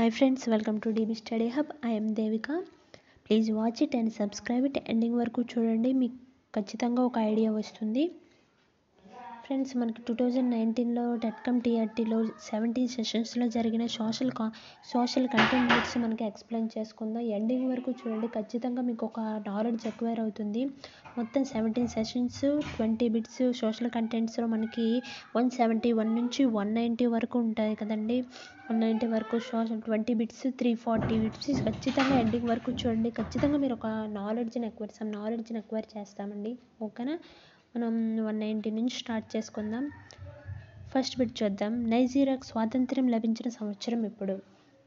Hi friends, welcome to DB Study Hub. I am Devika. Please watch it and subscribe it ending వరకు చూడండి మీకు ఖచ్చితంగా ఒక idea వస్తుంది ఫ్రెండ్స్ మనకి టూ థౌజండ్ నైన్టీన్లో టెట్కమ్ టీఆర్టీలో సెవెంటీన్ సెషన్స్లో జరిగిన సోషల్ కా సోషల్ కంటెంట్ బిట్స్ మనకి ఎక్స్ప్లెయిన్ చేసుకుందాం ఎండింగ్ వరకు చూడండి ఖచ్చితంగా మీకు ఒక నాలెడ్జ్ ఎక్వైర్ అవుతుంది మొత్తం seventeen sessions twenty bits social కంటెంట్స్లో మనకి వన్ సెవెంటీ వన్ నుంచి వన్ నైంటీ వరకు ఉంటాయి కదండి వన్ నైంటీ వరకు social twenty bits three forty bits ఖచ్చితంగా ఎండింగ్ వరకు చూడండి ఖచ్చితంగా మీరు ఒక నాలెడ్జ్ని ఎక్వైర్ సమ్ నాలెడ్జ్ని ఎక్వైర్ చేస్తామండి ఓకేనా మనం వన్ నైంటీ నుంచి స్టార్ట్ చేసుకుందాం ఫస్ట్ బిట్ చూద్దాం నైజీరియాకు స్వాతంత్ర్యం లభించిన సంవత్సరం ఎప్పుడు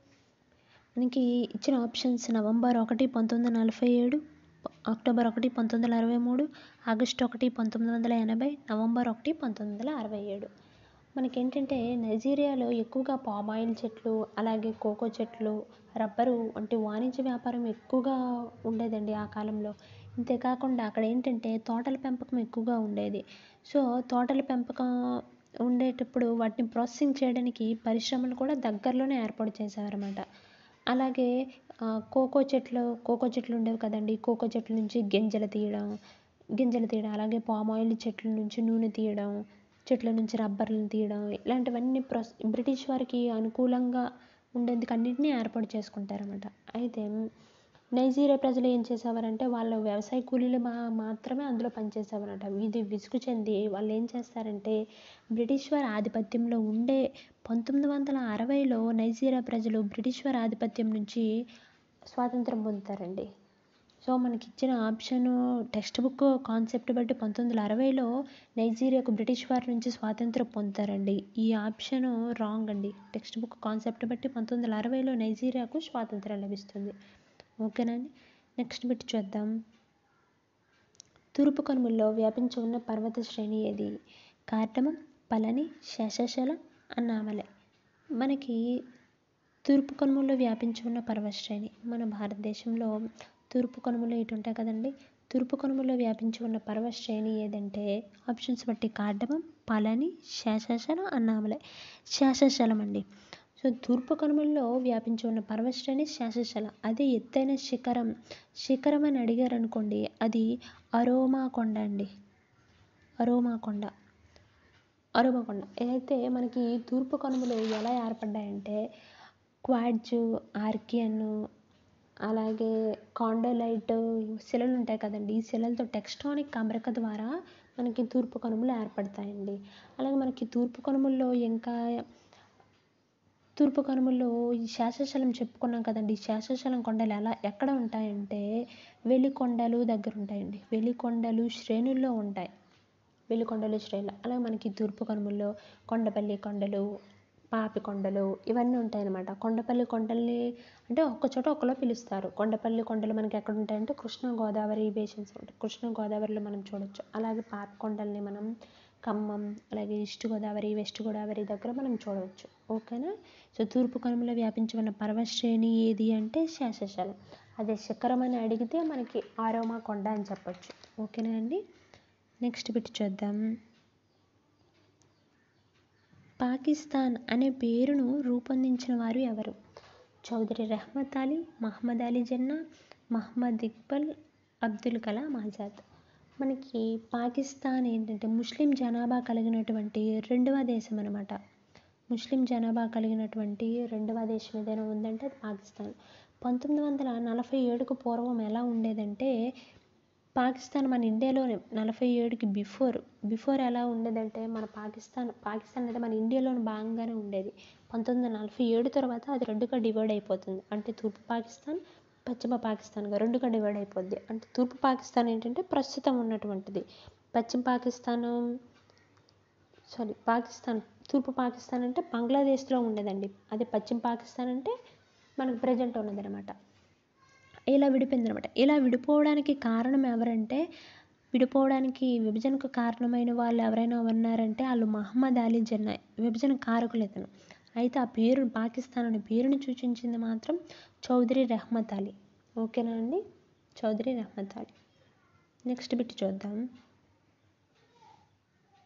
మనకి ఇచ్చిన ఆప్షన్స్ నవంబర్ ఒకటి పంతొమ్మిది వందల నలభై ఏడు అక్టోబర్ ఒకటి పంతొమ్మిది వందల అరవై మూడు ఆగస్టు ఒకటి పంతొమ్మిది వందల ఎనభై నవంబర్ ఒకటి పంతొమ్మిది వందల అరవై ఏడు మనకేంటంటే నైజీరియాలో ఎక్కువగా పామ్ ఆయిల్ చెట్లు అలాగే కోకో చెట్లు రబ్బరు వంటి వాణిజ్య వ్యాపారం ఎక్కువగా ఉండేదండి ఆ కాలంలో ఇంతేకాకుండా అక్కడ ఏంటంటే తోటల పెంపకం ఎక్కువగా ఉండేది సో తోటల పెంపకం ఉండేటప్పుడు వాటిని ప్రాసెసింగ్ చేయడానికి పరిశ్రమలు కూడా దగ్గరలోనే ఏర్పాటు చేశారన్నమాట అలాగే కోకో చెట్లు కోకో చెట్లు ఉండేవి కదండి కోకో చెట్ల నుంచి గింజలు తీయడం గింజలు తీయడం అలాగే పామ్ ఆయిల్ చెట్ల నుంచి నూనె తీయడం చెట్ల నుంచి రబ్బర్లను తీయడం ఇలాంటివన్నీ ప్రొస్ బ్రిటిష్ వారికి అనుకూలంగా ఉండేందుకు అన్నింటినీ ఏర్పాటు చేసుకుంటారన్నమాట అయితే నైజీరియా ప్రజలు ఏం చేసేవారంటే వాళ్ళ వ్యవసాయ కూలీలు మా మాత్రమే అందులో పనిచేసేవారట ఇది విసుగు చెంది వాళ్ళు ఏం చేస్తారంటే బ్రిటిష్ వారి ఆధిపత్యంలో ఉండే పంతొమ్మిది వందల అరవైలో నైజీరియా ప్రజలు బ్రిటిష్ వారి ఆధిపత్యం నుంచి స్వాతంత్రం పొందుతారండి సో మనకి ఇచ్చిన ఆప్షన్ టెక్స్ట్ బుక్ కాన్సెప్ట్ బట్టి పంతొమ్మిది వందల అరవైలో నైజీరియాకు బ్రిటిష్ వారి నుంచి స్వాతంత్రం పొందుతారండి ఈ ఆప్షన్ రాంగ్ అండి టెక్స్ట్ బుక్ కాన్సెప్ట్ బట్టి పంతొమ్మిది వందల అరవైలో నైజీరియాకు స్వాతంత్రం లభిస్తుంది ఓకేనండి నెక్స్ట్ బిట్ చూద్దాం తూర్పు కనుమల్లో వ్యాపించి ఉన్న పర్వత శ్రేణి ఏది కార్డమం పళని శేషాచల అన్నామలై మనకి తూర్పు కనుమల్లో వ్యాపించి ఉన్న పర్వత శ్రేణి మన భారతదేశంలో తూర్పు కనుమలు ఇటు ఉంటాయి కదండి తూర్పు కనుమల్లో వ్యాపించి ఉన్న పర్వత శ్రేణి ఏదంటే ఆప్షన్స్ బట్టి కార్డమం పళని శేషాచలం అన్నామలై శేషాచలం అండి సో తూర్పు కనుమల్లో వ్యాపించి ఉన్న పర్వశ్రేణి శేషాచలం అదే ఎత్తైన శిఖరం శిఖరం అని అడిగారు అనుకోండి అది అరోమా కొండ అండి అరోమా కొండ అరోమా కొండ ఏదైతే మనకి తూర్పు కనుమలు ఎలా ఏర్పడ్డాయంటే క్వాడ్జు ఆర్కియన్ అలాగే కాండోలైట్ శిలలు ఉంటాయి కదండి ఈ శిలలతో టెక్స్టానిక్ అమరిక ద్వారా మనకి తూర్పు కనుమలు ఏర్పడతాయండి అలాగే మనకి తూర్పు కనుమల్లో ఇంకా తూర్పు కనుమల్లో ఈ శేషాచలం చెప్పుకున్నాం కదండి ఈ శేషాచలం కొండలు ఎలా ఎక్కడ ఉంటాయంటే వెలికొండలు దగ్గర ఉంటాయండి వెలికొండలు శ్రేణుల్లో ఉంటాయి వెలికొండలు శ్రేణులు అలాగే మనకి తూర్పు కనుమల్లో కొండపల్లి కొండలు పాపి కొండలు ఇవన్నీ ఉంటాయన్నమాట కొండపల్లి కొండల్ని అంటే ఒక్క చోట ఒకలో పిలుస్తారు కొండపల్లి కొండలు మనకి ఎక్కడ ఉంటాయంటే కృష్ణా గోదావరి బేసిన్స్ ఉంటాయి కృష్ణా గోదావరిలో మనం చూడొచ్చు అలాగే పాపి కొండల్ని మనం ఖమ్మం అలాగే ఈస్ట్ గోదావరి వెస్ట్ గోదావరి దగ్గర మనం చూడవచ్చు ఓకేనా సో తూర్పు కనుమలో వ్యాపించి ఉన్న పర్వత శ్రేణి ఏది అంటే శేషాచలం అదే శిఖరం అని అడిగితే మనకి ఆరోమా కొండ అని చెప్పొచ్చు ఓకేనా అండి నెక్స్ట్ బిట్ చూద్దాం పాకిస్తాన్ అనే పేరును రూపొందించిన వారు ఎవరు చౌదరి రెహ్మత్ అలీ మహమ్మద్ అలీ జన్నా మహమ్మద్ ఇక్బల్ అబ్దుల్ కలాం ఆజాద్ మనకి పాకిస్తాన్ ఏంటంటే ముస్లిం జనాభా కలిగినటువంటి రెండవ దేశం అనమాట ముస్లిం జనాభా కలిగినటువంటి రెండవ దేశం ఏదైనా ఉందంటే అది పాకిస్తాన్ పంతొమ్మిది వందల నలభై ఏడుకు పూర్వం ఎలా ఉండేదంటే పాకిస్తాన్ మన ఇండియాలోనే నలభై ఏడుకి బిఫోర్ బిఫోర్ ఎలా ఉండేదంటే మన పాకిస్తాన్ పాకిస్తాన్ అనేది మన ఇండియాలోని భాగంగానే ఉండేది పంతొమ్మిది వందల నలభై ఏడు తర్వాత అది రెండుగా డివైడ్ అయిపోతుంది అంటే తూర్పు పాకిస్తాన్ పశ్చిమ పాకిస్తాన్గా రెండుగా డివైడ్ అయిపోద్ది అంటే తూర్పు పాకిస్తాన్ ఏంటంటే ప్రస్తుతం ఉన్నటువంటిది పశ్చిమ పాకిస్తాన్ సారీ పాకిస్తాన్ తూర్పు పాకిస్తాన్ అంటే బంగ్లాదేశ్లో ఉండేదండి అదే పశ్చిమ పాకిస్తాన్ అంటే మనకు ప్రజెంట్ ఉన్నదనమాట ఇలా విడిపోయింది అనమాట ఇలా విడిపోవడానికి కారణం ఎవరంటే విడిపోవడానికి విభజనకు కారణమైన వాళ్ళు ఎవరైనా ఉన్నారంటే వాళ్ళు మహమ్మద్ అలీ జన్నా విభజన కారకులు ఇతను అయితే ఆ పేరు పాకిస్తాన్ అనే పేరును సూచించింది మాత్రం చౌదరి రెహ్మత్ అలీ ఓకేనా అండి చౌదరి రెహ్మత్ అలీ నెక్స్ట్ బిట్ చూద్దాం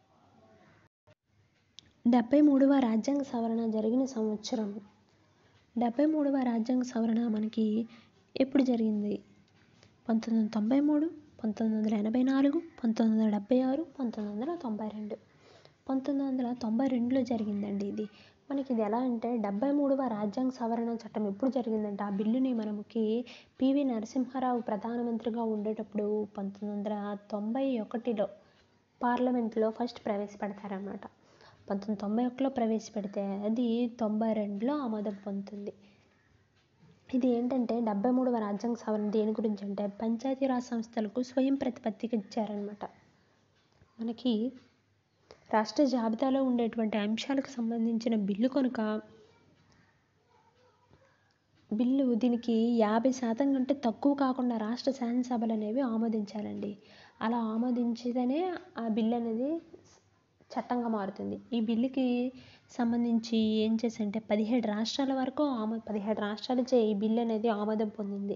డెబ్బై మూడవ రాజ్యాంగ సవరణ జరిగిన సంవత్సరం డెబ్బై మూడవ రాజ్యాంగ సవరణ మనకి ఎప్పుడు జరిగింది పంతొమ్మిది వందల తొంభై మూడు పంతొమ్మిది వందల ఎనభై నాలుగు పంతొమ్మిది వందల డెబ్బై ఆరు పంతొమ్మిది వందల తొంభై రెండు పంతొమ్మిది వందల తొంభై రెండులో జరిగిందండి ఇది మనకి ఇది ఎలా అంటే డెబ్బై మూడవ రాజ్యాంగ సవరణ చట్టం ఎప్పుడు జరిగిందంటే ఆ బిల్లుని మనకి పివి నరసింహారావు ప్రధానమంత్రిగా ఉండేటప్పుడు పంతొమ్మిది వందల తొంభై ఒకటిలో పార్లమెంట్లో ఫస్ట్ ప్రవేశపెడతారన్నమాట పంతొమ్మిది తొంభై ఒకటిలో ప్రవేశపెడితే అది తొంభై రెండులో ఆమోదం పొందుతుంది ఇది ఏంటంటే డెబ్బై మూడవ రాజ్యాంగ సవరణ దేని గురించి అంటే పంచాయతీరాజ్ సంస్థలకు స్వయం ప్రతిపత్తికి ఇచ్చారనమాట మనకి రాష్ట్ర జాబితాలో ఉండేటువంటి అంశాలకు సంబంధించిన బిల్లు కనుక బిల్లు దీనికి యాభై శాతం కంటే తక్కువ కాకుండా రాష్ట్ర శాసనసభలు అనేవి ఆమోదించాలండి అలా ఆమోదించితేనే ఆ బిల్లు అనేది చట్టంగా మారుతుంది ఈ బిల్లుకి సంబంధించి ఏం చేసంటే పదిహేడు రాష్ట్రాల వరకు ఆమో పదిహేడు రాష్ట్రాలచే ఈ బిల్లు అనేది ఆమోదం పొందింది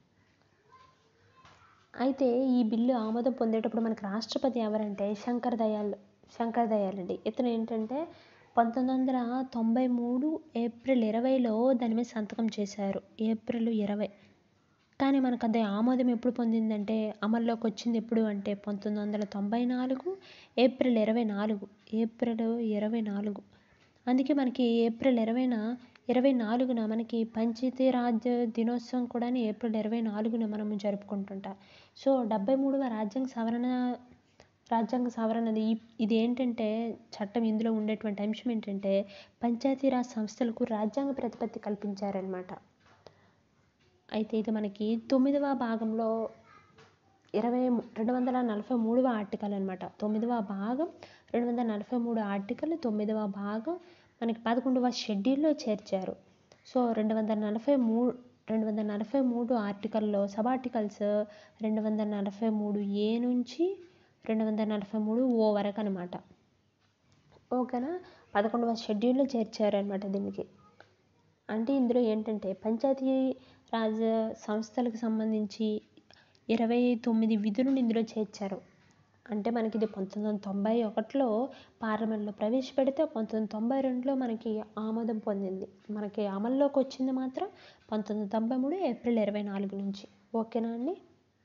అయితే ఈ బిల్లు ఆమోదం పొందేటప్పుడు మనకి రాష్ట్రపతి ఎవరంటే శంకర్ దయాళ్ శంకర్ దయాళ్ అండి ఇతను ఏంటంటే పంతొమ్మిది వందల తొంభై మూడు ఏప్రిల్ ఇరవైలో దాని మీద సంతకం చేశారు ఏప్రిల్ ఇరవై కానీ మనకు అది ఆమోదం ఎప్పుడు పొందిందంటే అమల్లోకి వచ్చింది ఎప్పుడు అంటే పంతొమ్మిది వందల తొంభై నాలుగు ఏప్రిల్ ఇరవై నాలుగు ఏప్రిల్ ఇరవై నాలుగు అందుకే మనకి ఏప్రిల్ ఇరవైన ఇరవై నాలుగున మనకి పంచాయతీరాజ్ దినోత్సవం కూడా ఏప్రిల్ ఇరవై నాలుగున మనం జరుపుకుంటుంటాం సో డెబ్బై మూడవ రాజ్యాంగ సవరణ రాజ్యాంగ సవరణ అది ఇది ఏంటంటే చట్టం ఇందులో ఉండేటువంటి అంశం ఏంటంటే పంచాయతీరాజ్ సంస్థలకు రాజ్యాంగ ప్రతిపత్తి కల్పించారనమాట అయితే ఇది మనకి తొమ్మిదవ భాగంలో ఇరవై రెండు వందల నలభై మూడవ ఆర్టికల్ అనమాట తొమ్మిదవ భాగం రెండు వందల నలభై మూడు ఆర్టికల్ తొమ్మిదవ భాగం మనకి పదకొండవ షెడ్యూల్లో చేర్చారు సో రెండు వందల నలభై మూడు రెండు వందల నలభై మూడు ఆర్టికల్లో సబ్ ఆర్టికల్స్ రెండు వందల నలభై మూడు ఏ నుంచి రెండు వందల నలభై మూడు ఓ వరకు అనమాట ఓకేనా పదకొండవ షెడ్యూల్లో చేర్చారు అనమాట దీనికి అంటే ఇందులో ఏంటంటే పంచాయతీ రాజ్ సంస్థలకు సంబంధించి ఇరవై తొమ్మిది విధులను ఇందులో చేర్చారు అంటే మనకి ఇది పంతొమ్మిది వందల తొంభై ఒకటిలో పార్లమెంట్లో ప్రవేశపెడితే పంతొమ్మిది వందల తొంభై రెండులో మనకి ఆమోదం పొందింది మనకి అమల్లోకి వచ్చింది మాత్రం పంతొమ్మిది వందల తొంభై మూడు ఏప్రిల్ ఇరవై నాలుగు నుంచి ఓకేనా అండి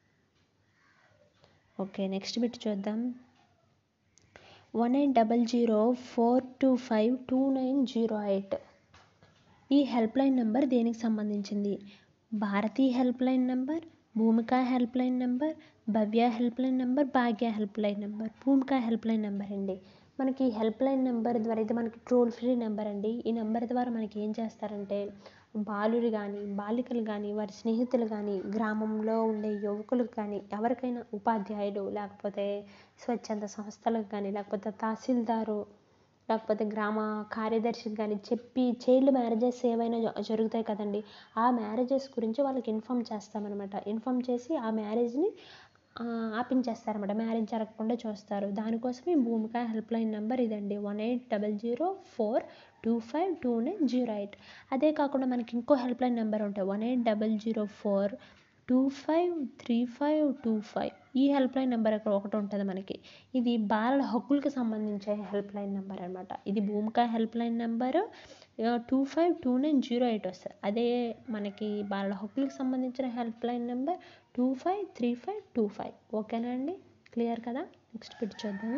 ఓకే నెక్స్ట్ బిట్ చూద్దాం one eight double zero four two five two nine zero eight ఈ హెల్ప్ లైన్ నెంబర్ దేనికి సంబంధించింది Bharati help line number Bhumika help line number Bhavya help line number Bhagya help line number Bhumika help line number అండి మనకి help line number ద్వారా ఇది మనకి toll free number అండి ఈ నెంబర్ ద్వారా మనకి ఏం చేస్తారంటే బాలురు కానీ బాలికలు కానీ వారి స్నేహితులు కానీ గ్రామంలో ఉండే యువకులకు కానీ ఎవరికైనా ఉపాధ్యాయులు లేకపోతే స్వచ్ఛంద సంస్థలకు కానీ లేకపోతే తహసీల్దారు లేకపోతే గ్రామ కార్యదర్శికి కానీ చెప్పి చైల్డ్ మ్యారేజెస్ ఏవైనా జ- జరుగుతాయి కదండి ఆ మ్యారేజెస్ గురించి వాళ్ళకి ఇన్ఫామ్ చేస్తామన్నమాట ఇన్ఫామ్ చేసి ఆ మ్యారేజ్ని ఆపించేస్తారన్నమాట మ్యారేజ్ జరగకుండా చూస్తారు దానికోసమే భూమిక హెల్ప్ లైన్ నెంబర్ ఇదండి one eight double zero four two five two nine zero eight అదే కాకుండా మనకి ఇంకో హెల్ప్ లైన్ నెంబర్ ఉంటాయి one eight double zero four two five three five two five ఈ హెల్ప్ లైన్ నెంబర్ ఇక్కడ ఒకటి ఉంటుంది మనకి ఇది బాలల హక్కులకు సంబంధించే హెల్ప్ లైన్ నెంబర్ అనమాట ఇది Bhumika help line number two five two nine zero eight వస్తుంది అదే మనకి బాలల హక్కులకు సంబంధించిన help line number two five three five two five ఓకేనా అండి క్లియర్ కదా నెక్స్ట్ పెట్టి చూద్దాం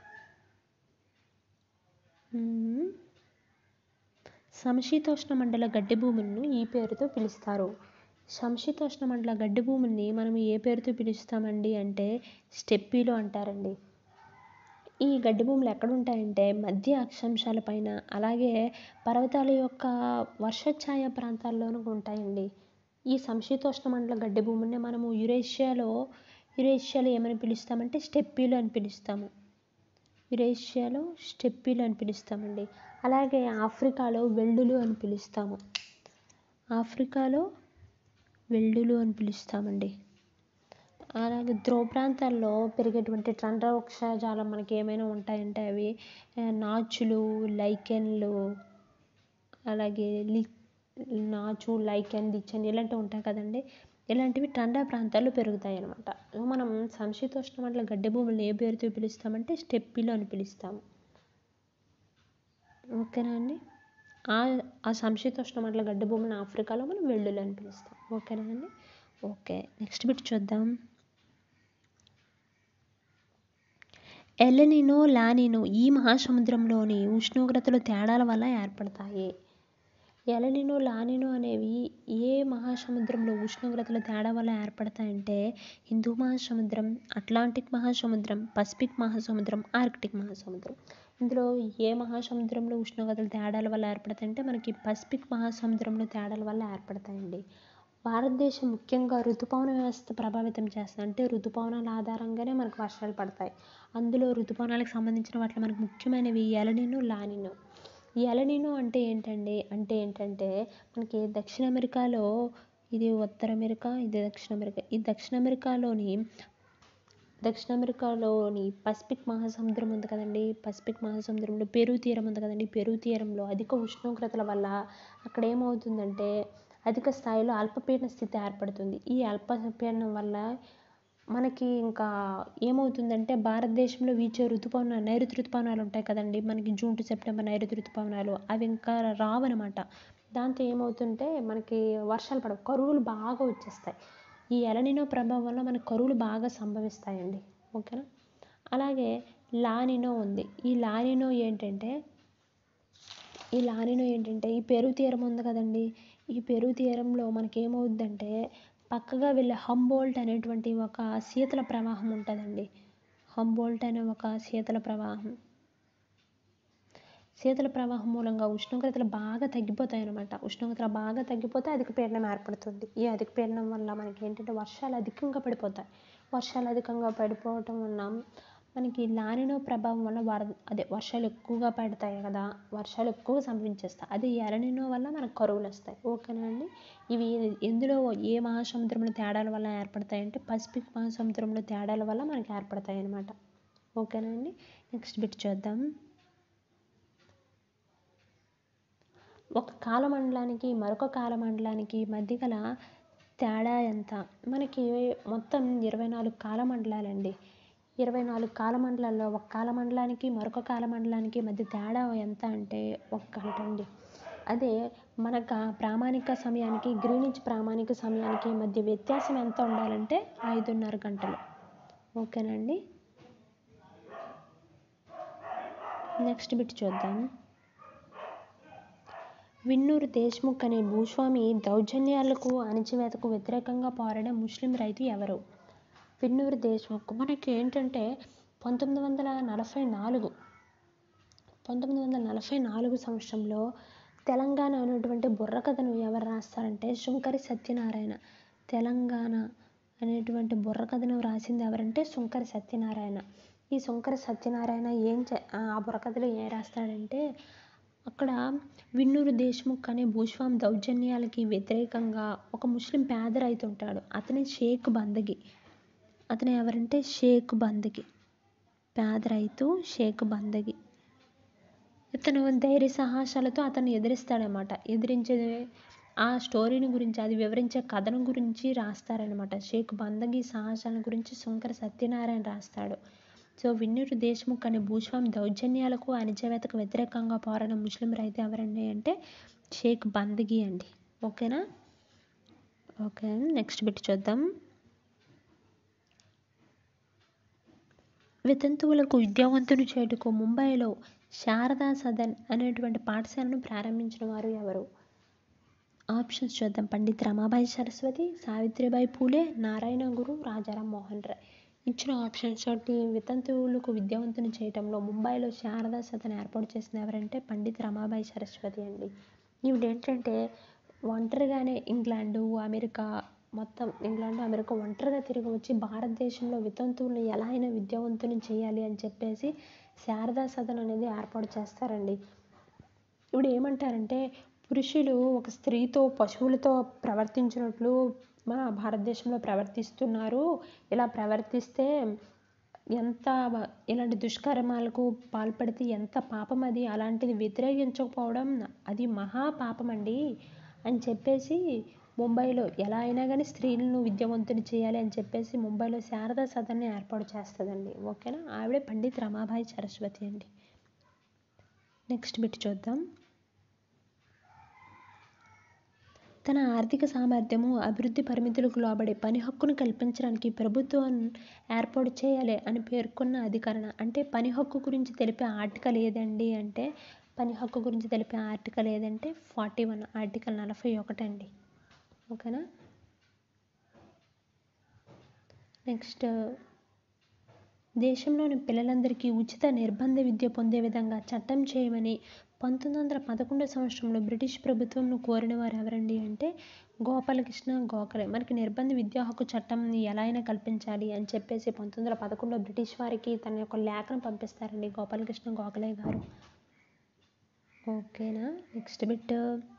మ్మ్. సమశీతోష్ణ మండల గడ్డి భూములను ఈ పేరుతో పిలుస్తారు సమశీతోష్ణ మండల గడ్డి భూముల్ని మనం ఏ పేరుతో పిలుస్తామండి అంటే స్టెప్పీలు అంటారండి ఈ గడ్డి భూములు ఎక్కడ ఉంటాయంటే మధ్య అక్షాంశాల పైన అలాగే పర్వతాల యొక్క వర్షఛాయ ప్రాంతాల్లోనూ ఉంటాయండి ఈ సమశీతోష్ణ మండల గడ్డి భూముల్ని మనము యురేషియాలో యురేషియాలో ఏమని పిలుస్తామంటే స్టెప్పీలు అని పిలుస్తాము యురేషియాలో స్టెప్పీలు అని పిలుస్తామండి అలాగే ఆఫ్రికాలో వెల్డులు అని పిలుస్తాము ఆఫ్రికాలో వెల్డులు అని పిలుస్తామండి అలాగే ధ్రువ ప్రాంతాల్లో పెరిగేటువంటి ట్రండ్ర వృక్షజాలం మనకి ఏమైనా ఉంటాయంటే అవి ఆ, నాచులు లైకెన్లు అలాగే లి నాచు లైకెన్ లిచెన్ ఇలాంటివి ఉంటాయి కదండి ఇలాంటివి టండా ప్రాంతాల్లో పెరుగుతాయి అన్నమాట మనం సంశీతోష్ణ మండల గడ్డి భూములను ఏ పేరుతో పిలుస్తామంటే స్టెప్పిలో అని పిలుస్తాము ఓకేనా అండి ఆ ఆ సంశీతోష్ణ మండల గడ్డ భూమిని ఆఫ్రికాలో మనం వెల్లుల్లి అని పిలుస్తాం ఓకేనా అండి ఓకే నెక్స్ట్ బిట్ చూద్దాం ఎల్లనినో లానినో ఈ మహాసముద్రంలోని ఉష్ణోగ్రతలు తేడాల వల్ల ఏర్పడతాయి ఎలనినో లానినో అనేవి ఏ మహాసముద్రంలో ఉష్ణోగ్రతల తేడా వల్ల ఏర్పడతాయంటే హిందూ మహాసముద్రం అట్లాంటిక్ మహాసముద్రం పసిఫిక్ మహాసముద్రం ఆర్కిటిక్ మహాసముద్రం ఇందులో ఏ మహాసముద్రంలో ఉష్ణోగ్రతల తేడాల వల్ల ఏర్పడతాయంటే మనకి పసిఫిక్ మహాసముద్రంలో తేడాల వల్ల ఏర్పడతాయండి భారతదేశం ముఖ్యంగా ఋతుపవన వ్యవస్థ ప్రభావితం చేస్తుంది అంటే ఋతుపవనాల ఆధారంగానే మనకు వర్షాలు పడతాయి అందులో ఋతుపవనాలకు సంబంధించిన వాటిలో మనకు ముఖ్యమైనవి ఎలనినో లానినో ఈ ఎలనినో అంటే ఏంటండి అంటే ఏంటంటే మనకి దక్షిణ అమెరికాలో ఇది ఉత్తర అమెరికా ఇది దక్షిణ అమెరికా ఈ దక్షిణ అమెరికాలోని దక్షిణ అమెరికాలోని పసిఫిక్ మహాసముద్రం ఉంది కదండి పసిఫిక్ మహాసముద్రంలో పెరు తీరం ఉంది కదండి పెరు తీరంలో అధిక ఉష్ణోగ్రతల వల్ల అక్కడ ఏమవుతుందంటే అధిక స్థాయిలో అల్పపీడన స్థితి ఏర్పడుతుంది ఈ అల్పపీడనం వల్ల మనకి ఇంకా ఏమవుతుందంటే భారతదేశంలో వీచే ఋతుపవనాలు నైరుతి ఋతుపవనాలు ఉంటాయి కదండి మనకి జూన్ టు సెప్టెంబర్ నైరుతి ఋతుపవనాలు అవి ఇంకా రావన్నమాట దాంతో ఏమవుతుంటే మనకి వర్షాలు పడవు కరువులు బాగా వచ్చేస్తాయి ఈ ఎలనినో ప్రభావం వల్ల మనకు కరువులు బాగా సంభవిస్తాయండి ఓకేనా అలాగే లానినో ఉంది ఈ లానినో ఏంటంటే ఈ లానినో ఏంటంటే ఈ పెరు తీరం ఉంది కదండి ఈ పెరు తీరంలో మనకి ఏమవుద్దంటే పక్కగా వెళ్ళే హంబోల్ట్ అనేటువంటి ఒక శీతల ప్రవాహం ఉంటుందండి హంబోల్ట్ అనే ఒక శీతల ప్రవాహం శీతల ప్రవాహం మూలంగా ఉష్ణోగ్రతలు బాగా తగ్గిపోతాయి అన్నమాట ఉష్ణోగ్రతలు బాగా తగ్గిపోతే అధిక పీడనం ఏర్పడుతుంది ఈ అధిక పీడనం వల్ల మనకి ఏంటంటే వర్షాలు అధికంగా పడిపోతాయి వర్షాలు అధికంగా పడిపోవటం వల్ల మనకి లానినో ప్రభావం వల్ల వర అదే వర్షాలు ఎక్కువగా పడతాయి కదా వర్షాలు ఎక్కువగా సంభవించేస్తాయి అదే ఎలనినో వల్ల మనకు కరువులు వస్తాయి ఓకేనా అండి ఇవి ఎందులో ఏ మహాసముద్రంలో తేడాల వల్ల ఏర్పడతాయంటే పసిఫిక్ మహాసముద్రంలో తేడాల వల్ల మనకి ఏర్పడతాయి అన్నమాట ఓకేనా అండి నెక్స్ట్ బిట్ చూద్దాం ఒక కాలమండలానికి మరొక కాలమండలానికి మధ్య గల తేడా ఎంత మనకి మొత్తం ఇరవై నాలుగు కాలమండలాలండి ఇరవై నాలుగు కాలమండలాల్లో ఒక కాలమండలానికి మరొక కాలమండలానికి మధ్య తేడా ఎంత అంటే ఒక గంట అండి అదే మన గా- ప్రామాణిక సమయానికి గ్రీనిచ్ ప్రామాణిక సమయానికి మధ్య వ్యత్యాసం ఎంత ఉండాలంటే ఐదున్నర గంటలు ఓకేనండి నెక్స్ట్ బిట్ చూద్దాం విన్నూరు దేశ్ముఖ్ అనే భూస్వామి దౌర్జన్యాలకు అణచివేతకు వ్యతిరేకంగా పోరాడే ముస్లిం రైతు ఎవరు విన్నూరు దేశ్ముఖ్ మనకి ఏంటంటే పంతొమ్మిది వందల నలభై నాలుగు పంతొమ్మిది వందల నలభై నాలుగు సంవత్సరంలో తెలంగాణ అనేటువంటి బుర్రకథను ఎవరు రాస్తారంటే శుంకరి సత్యనారాయణ తెలంగాణ అనేటువంటి బుర్రకథను రాసింది ఎవరంటే శుంకరి సత్యనారాయణ ఈ శుంకరి సత్యనారాయణ ఏం చే ఆ బుర్రకథలో ఏం రాస్తాడంటే అక్కడ విన్నూరు దేశ్ముఖ్ అనే భూస్వామి దౌర్జన్యాలకి వ్యతిరేకంగా ఒక ముస్లిం పేద రైతు ఉంటాడు అతని షేక్ బందగి అతను ఎవరంటే షేక్ బందగి పేద రైతు షేక్ బందగి ఇతను ధైర్య సాహసాలతో అతన్ని ఎదిరిస్తాడనమాట ఎదిరించే ఆ స్టోరీని గురించి అది వివరించే కథనం గురించి రాస్తారనమాట షేక్ బందగి సాహసాల గురించి శంకర సత్యనారాయణ రాస్తాడు సో విన్నూరు దేశ్ముఖ్ అనే భూస్వామి దౌర్జన్యాలకు అణచివేతకు వ్యతిరేకంగా పోరాడిన ముస్లిం రైతు ఎవరండి అంటే షేక్ బందగి అండి ఓకేనా ఓకే నెక్స్ట్ బిట్ చూద్దాం వితంతువులకు విద్యావంతుని చేటుకు ముంబైలో శారదా సదన్ అనేటువంటి పాఠశాలను ప్రారంభించిన వారు ఎవరు ఆప్షన్స్ చూద్దాం పండిత్ రమాబాయి సరస్వతి సావిత్రిబాయి పూలే నారాయణ గురు రాజారాం మోహన్ రాయ్ ఇచ్చిన ఆప్షన్స్ తోటి వితంతువులకు విద్యావంతుని చేయటంలో ముంబైలో శారదా సదన్ ఏర్పాటు చేసిన ఎవరంటే పండిత్ రమాబాయి సరస్వతి అండి ఈవిడ ఏంటంటే ఒంటరిగానే ఇంగ్లాండు అమెరికా మొత్తం ఇంగ్లాండ్ అమెరికా ఒంటరిగా తిరిగి వచ్చి భారతదేశంలో వితంతువులను ఎలా అయినా విద్యావంతుని చేయాలి అని చెప్పేసి శారదా సదన్ అనేది ఏర్పాటు చేస్తారండి ఇప్పుడు ఏమంటారంటే పురుషులు ఒక స్త్రీతో పశువులతో ప్రవర్తించినట్లు మన భారతదేశంలో ప్రవర్తిస్తున్నారు ఇలా ప్రవర్తిస్తే ఎంత ఇలాంటి దుష్కర్మాలకు పాల్పడితే ఎంత పాపం అది అలాంటిది వ్యతిరేకించకపోవడం అది మహా పాపం అండి అని చెప్పేసి ముంబైలో ఎలా అయినా కానీ స్త్రీలను విద్యావంతుని చేయాలి అని చెప్పేసి ముంబైలో శారదా సదన్ని ఏర్పాటు చేస్తుందండి ఓకేనా ఆవిడే పండిత్ రమాబాయి సరస్వతి అండి నెక్స్ట్ బిట్ చూద్దాం తన ఆర్థిక సామర్థ్యము అభివృద్ధి పరిమితులకు లోబడి పని హక్కును కల్పించడానికి ప్రభుత్వం ఏర్పాటు చేయాలి అని పేర్కొన్న అధికరణ అంటే పని హక్కు గురించి తెలిపే ఆర్టికల్ ఏదండి అంటే పని హక్కు గురించి తెలిపే ఆర్టికల్ ఏదంటే ఫార్టీ వన్ ఆర్టికల్ నలభై ఒకటి అండి ఓకేనా నెక్స్ట్ దేశంలోని పిల్లలందరికీ ఉచిత నిర్బంధ విద్య పొందే విధంగా చట్టం చేయమని పంతొమ్మిది వందల పదకొండో సంవత్సరంలో బ్రిటిష్ ప్రభుత్వంను కోరిన వారు ఎవరండి అంటే గోపాలకృష్ణ గోఖలే మనకి నిర్బంధ విద్యా హక్కు చట్టంని ఎలా అయినా కల్పించాలి అని చెప్పేసి పంతొమ్మిది వందల పదకొండులో బ్రిటిష్ వారికి తన యొక్క లేఖను పంపిస్తారండి గోపాలకృష్ణ గోఖలే గారు ఓకేనా నెక్స్ట్ బిట్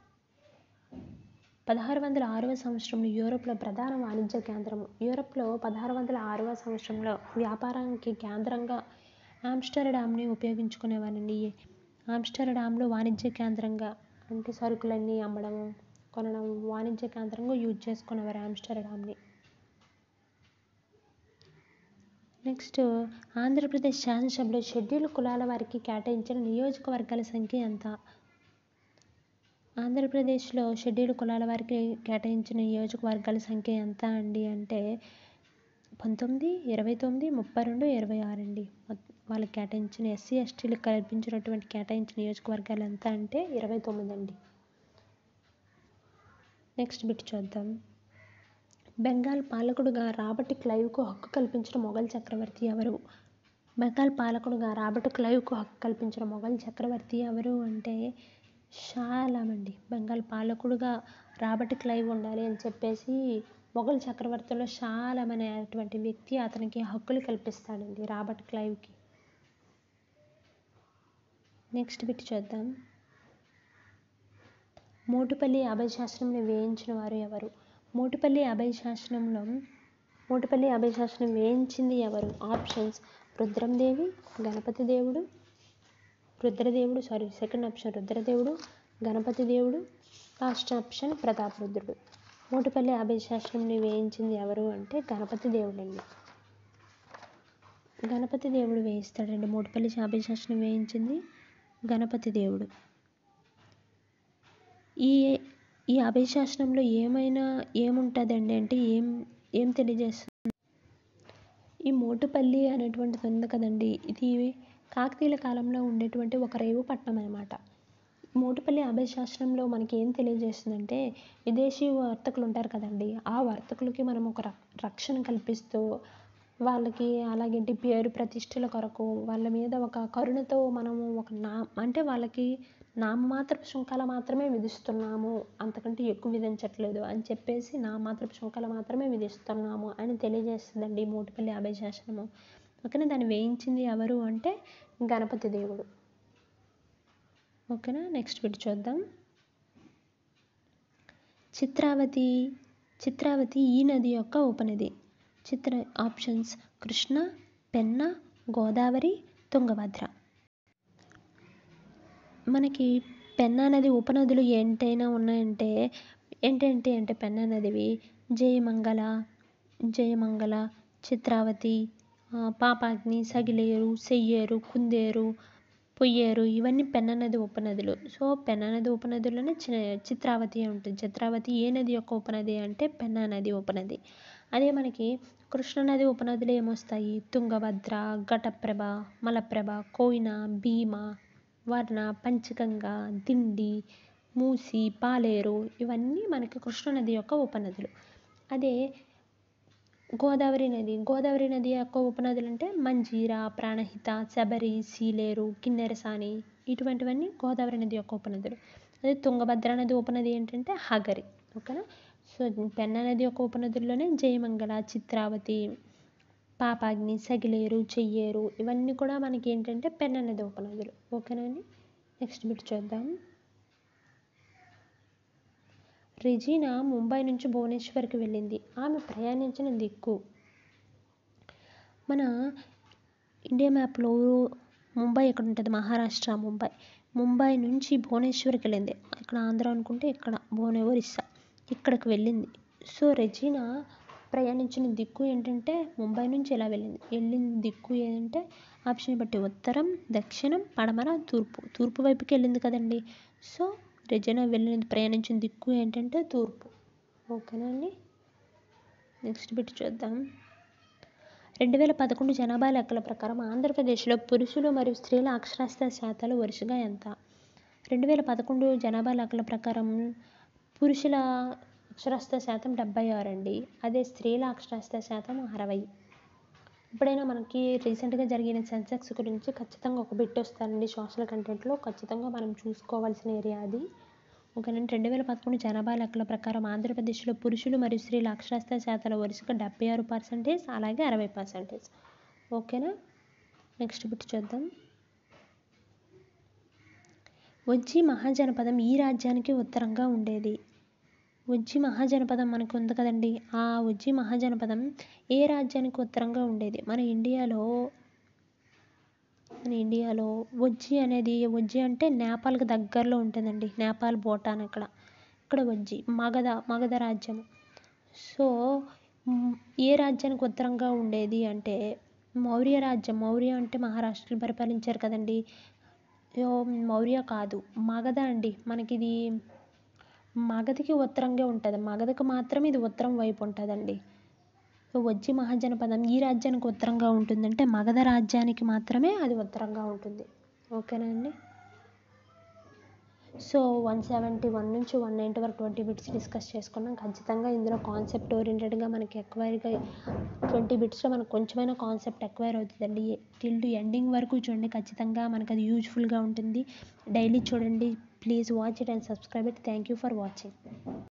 పదహారు వందల ఆరవ సంవత్సరంలో యూరోప్లో ప్రధాన వాణిజ్య కేంద్రం యూరోప్లో పదహారు వందల ఆరవ సంవత్సరంలో వ్యాపారానికి కేంద్రంగా ఆమ్స్టర్డామ్ని ఉపయోగించుకునేవారండి ఆమ్స్టర్డామ్లో వాణిజ్య కేంద్రంగా అంటే సరుకులన్నీ అమ్మడం కొనడం వాణిజ్య కేంద్రంగా యూజ్ చేసుకునేవారు ఆమ్స్టర్డామ్ని నెక్స్ట్ ఆంధ్రప్రదేశ్ శాసనసభలో షెడ్యూల్ కులాల వారికి కేటాయించిన నియోజకవర్గాల సంఖ్య ఎంత ఆంధ్రప్రదేశ్లో షెడ్యూల్ కులాల వారికి కేటాయించిన నియోజకవర్గాల సంఖ్య ఎంత అండి అంటే పంతొమ్మిది ఇరవై తొమ్మిది ముప్పై రెండు ఇరవై ఆరు అండి వాళ్ళకి కేటాయించిన ఎస్సీ ఎస్టీలకు కల్పించినటువంటి కేటాయించిన నియోజకవర్గాలు ఎంత అంటే ఇరవై తొమ్మిది అండి నెక్స్ట్ బిట్ చూద్దాం బెంగాల్ పాలకుడుగా రాబర్ట్ క్లైవ్కు హక్కు కల్పించిన మొఘల్ చక్రవర్తి ఎవరు బెంగాల్ పాలకుడుగా రాబర్ట్ క్లైవ్కు హక్కు కల్పించిన మొఘల్ చక్రవర్తి ఎవరు అంటే షా ఆలం అండి బెంగాల్ పాలకుడుగా రాబర్ట్ క్లైవ్ ఉండాలి అని చెప్పేసి మొఘల్ చక్రవర్తిలో షా ఆలం అనేటువంటి వ్యక్తి అతనికి హక్కులు కల్పిస్తాడండి రాబర్ట్ క్లైవ్కి నెక్స్ట్ బిట్ చూద్దాం మోటుపల్లి అభయశాస్త్రంని వేయించిన వారు ఎవరు మోటుపల్లి అభయశాసనంలో మోటుపల్లి అభయశాసనం వేయించింది ఎవరు options Rudramadevi Ganapati Devudu Rudradevudu sorry second option Rudradevudu Ganapati Devudu last option Prataparudrudu Motupalli అభయశాసనంని వేయించింది ఎవరు అంటే గణపతి దేవుడు అండి గణపతి దేవుడు వేయిస్తాడండి మోటుపల్లి అభయశాసనం వేయించింది గణపతి దేవుడు ఈ ఈ అభయశాసనంలో ఏమైనా ఏముంటుందండి అంటే ఏం ఏం తెలియజేస్తుంది ఈ మోటుపల్లి అనేటువంటిది ఉంది కదండి ఇది కాకతీయుల కాలంలో ఉండేటువంటి ఒక రేవు పట్టణం అనమాట మోటుపల్లి అభయశాస్త్రంలో మనకి ఏం తెలియజేస్తుందంటే విదేశీ వర్తకులు ఉంటారు కదండి ఆ వర్తకులకి మనం ఒక రక్షణ కల్పిస్తూ వాళ్ళకి అలాగేంటి పేరు ప్రతిష్టల కొరకు వాళ్ళ మీద ఒక కరుణతో మనము ఒక నా అంటే వాళ్ళకి నామమాత్రపు సుంకాలు మాత్రమే విధిస్తున్నాము అంతకంటే ఎక్కువ విధించట్లేదు అని చెప్పేసి నామమాత్రపు సుంకాలు మాత్రమే విధిస్తున్నాము అని తెలియజేస్తుందండి మోటుపల్లి అభయశాసనము ఓకేనా దాన్ని వేయించింది ఎవరు అంటే గణపతి దేవుడు ఓకేనా నెక్స్ట్ బిట్ చూద్దాం చిత్రావతి చిత్రావతి ఈ నది యొక్క ఉపనది చిత్ర ఆప్షన్స్ కృష్ణ పెన్న గోదావరి తుంగభద్ర మనకి పెన్నా నది ఉపనదులు ఏంటైనా ఉన్నాయంటే ఏంటంటే అంటే పెన్నా నదివి జయమంగళ జయమంగళ చిత్రావతి పాపాగ్ని సగిలేరు సెయ్యేరు కుందేరు పొయ్యేరు ఇవన్నీ పెన్నా నది ఉపనదులు సో పెన్నా నది ఉపనదుల్లోనే చి చిత్రావతి ఉంటుంది చిత్రావతి ఏ నది యొక్క ఉపనది అంటే పెన్నా నది ఉపనది అదే మనకి కృష్ణానది ఉపనదులు ఏమొస్తాయి తుంగభద్ర ఘటప్రభ మలప్రభ కోయిన భీమ వర్ణ పంచగంగ దిండి మూసి పాలేరు ఇవన్నీ మనకి కృష్ణానది యొక్క ఉపనదులు అదే గోదావరి నది గోదావరి నది యొక్క ఉపనదులు అంటే మంజీర ప్రాణహిత శబరి సీలేరు కిన్నెరసాని ఇటువంటివన్నీ గోదావరి నది యొక్క ఉపనదులు అదే తుంగభద్ర నది ఉపనది ఏంటంటే హగరి ఓకేనా సో పెన్నా నది యొక్క ఉపనదుల్లోనే జయమంగళ చిత్రావతి పాపాగ్ని సగిలేరు చెయ్యేరు ఇవన్నీ కూడా మనకి ఏంటంటే పెన్నా నది ఉపనదులు ఓకేనా అండి నెక్స్ట్ బిట్ చూద్దాం రెజీనా ముంబై నుంచి భువనేశ్వర్కి వెళ్ళింది ఆమె ప్రయాణించిన దిక్కు మన ఇండియా మ్యాప్లో ముంబై ఎక్కడ ఉంటుంది మహారాష్ట్ర ముంబై ముంబై నుంచి భువనేశ్వర్కి వెళ్ళింది ఇక్కడ ఆంధ్ర అనుకుంటే ఇక్కడ భువనే ఒరిస్సా ఇక్కడికి వెళ్ళింది సో రెజీనా ప్రయాణించిన దిక్కు ఏంటంటే ముంబై నుంచి ఎలా వెళ్ళింది వెళ్ళిన దిక్కు ఏంటంటే ఆప్షన్ బట్టి ఉత్తరం దక్షిణం పడమర తూర్పు తూర్పు వైపుకి వెళ్ళింది కదండి సో రెజినా వెళ్ళిన ప్రయాణించిన దిక్కు ఏంటంటే తూర్పు ఓకేనా అండి నెక్స్ట్ బిట్ చూద్దాం రెండు వేల పదకొండు జనాభా లెక్కల ప్రకారం ఆంధ్రప్రదేశ్లో పురుషులు మరియు స్త్రీల అక్షరాస్యత శాతాలు వరుసగా ఎంత రెండు వేల పదకొండు జనాభా లెక్కల ప్రకారం పురుషుల అక్షరాస్యత శాతం డెబ్బై ఆరు అండి అదే స్త్రీల అక్షరాస్యత శాతం అరవై ఎప్పుడైనా మనకి రీసెంట్గా జరిగిన సెన్సెక్స్ గురించి ఖచ్చితంగా ఒక బిట్ వస్తారండి సోషల్ కంటెంట్లో ఖచ్చితంగా మనం చూసుకోవాల్సిన ఏరియా అది ఓకేనండి రెండు వేల పదకొండు జనాభా లెక్కల ప్రకారం ఆంధ్రప్రదేశ్లో పురుషులు మరియు స్త్రీల అక్షరాస్యత శాతాల వరుసగా డెబ్బై ఆరు పర్సెంటేజ్ అలాగే అరవై పర్సెంటేజ్ ఓకేనా నెక్స్ట్ బిట్ చూద్దాం వజ్జి మహాజనపదం ఈ రాజ్యానికి ఉత్తరంగా ఉండేది ఉజ్జి మహాజనపదం మనకు ఉంది కదండి ఆ ఉజ్జి మహాజనపదం ఏ రాజ్యానికి ఉత్తరంగా ఉండేది మన ఇండియాలో మన ఇండియాలో ఉజ్జి అనేది ఉజ్జి అంటే నేపాల్కి దగ్గరలో ఉంటుందండి నేపాల్ భూటాన్ ఇక్కడ ఇక్కడ ఉజ్జి మగధ మగధ రాజ్యం సో మ్, ఏ రాజ్యానికి ఉత్తరంగా ఉండేది అంటే మౌర్య రాజ్యం మౌర్య అంటే మహారాష్ట్రని పరిపాలించారు కదండి యో, మౌర్య కాదు మగధ అండి మనకి ఇది మగధకి ఉత్తరంగా ఉంటుంది మగధకు మాత్రమే ఇది ఉత్తరం వైపు ఉంటుందండి సో వజ్జి మహాజనపదం ఈ రాజ్యానికి ఉత్తరంగా ఉంటుందంటే మగధ రాజ్యానికి మాత్రమే అది ఉత్తరంగా ఉంటుంది ఓకేనా అండి సో వన్ సెవెంటీ వన్ నుంచి వన్ నైంటీ వరకు ట్వంటీ బిట్స్ డిస్కస్ చేసుకున్నాం ఖచ్చితంగా ఇందులో కాన్సెప్ట్ ఓరియంటెడ్గా మనకి ఎక్వైర్గా ట్వంటీ బిట్స్లో మనకు కొంచెమైనా కాన్సెప్ట్ ఎక్వైర్ అవుతుందండి టిల్ టు ఎండింగ్ వరకు చూడండి ఖచ్చితంగా మనకు అది యూజ్ఫుల్గా ఉంటుంది డైలీ చూడండి please watch it and subscribe it thank you for watching